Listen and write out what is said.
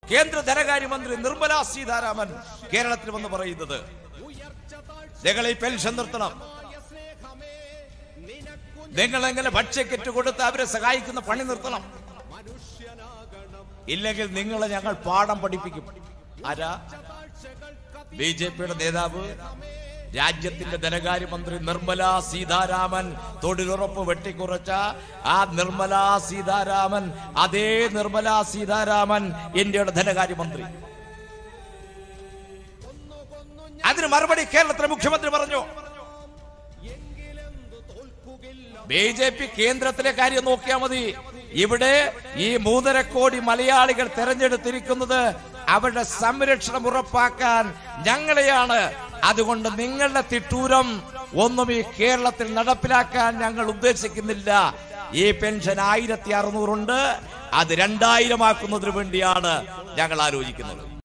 കേന്ദ്ര ധനകാര്യമന്ത്രി നിർമ്മല സീതാരാമൻ കേരളത്തിൽ വന്ന് പറയുന്നത് നിങ്ങൾ ഈ പെൻഷൻ നിർത്തണം നിങ്ങൾ എങ്ങനെ ഭക്ഷ്യക്കിറ്റ് കൊടുത്ത് അവരെ സഹായിക്കുന്ന പണി നിർത്തണം ഇല്ലെങ്കിൽ നിങ്ങളെ ഞങ്ങൾ പാഠം പഠിപ്പിക്കും ആരാ ബി ജെ പിയുടെ നേതാവ് രാജ്യത്തിന്റെ ധനകാര്യമന്ത്രി നിർമ്മല സീതാരാമൻ തൊഴിലുറപ്പ് വെട്ടിക്കുറച്ച ആ നിർമ്മല സീതാരാമൻ അതേ നിർമ്മല സീതാരാമൻ ഇന്ത്യയുടെ ധനകാര്യമന്ത്രി അതിന് മറുപടി കേരളത്തിലെ മുഖ്യമന്ത്രി പറഞ്ഞു ബി ജെ പി കേന്ദ്രത്തിലെ കാര്യം നോക്കിയാൽ മതി ഇവിടെ ഈ മൂന്നര കോടി മലയാളികൾ തെരഞ്ഞെടുത്തിരിക്കുന്നത് അവരുടെ സംരക്ഷണം ഉറപ്പാക്കാൻ ഞങ്ങളെയാണ് അതുകൊണ്ട് നിങ്ങളുടെ തിട്ടൂരം ഒന്നും ഈ കേരളത്തിൽ നടപ്പിലാക്കാൻ ഞങ്ങൾ ഉദ്ദേശിക്കുന്നില്ല ഈ പെൻഷൻ ആയിരത്തി അറുന്നൂറുണ്ട് അത് രണ്ടായിരം ആക്കുന്നതിന് വേണ്ടിയാണ് ഞങ്ങൾ ആലോചിക്കുന്നത്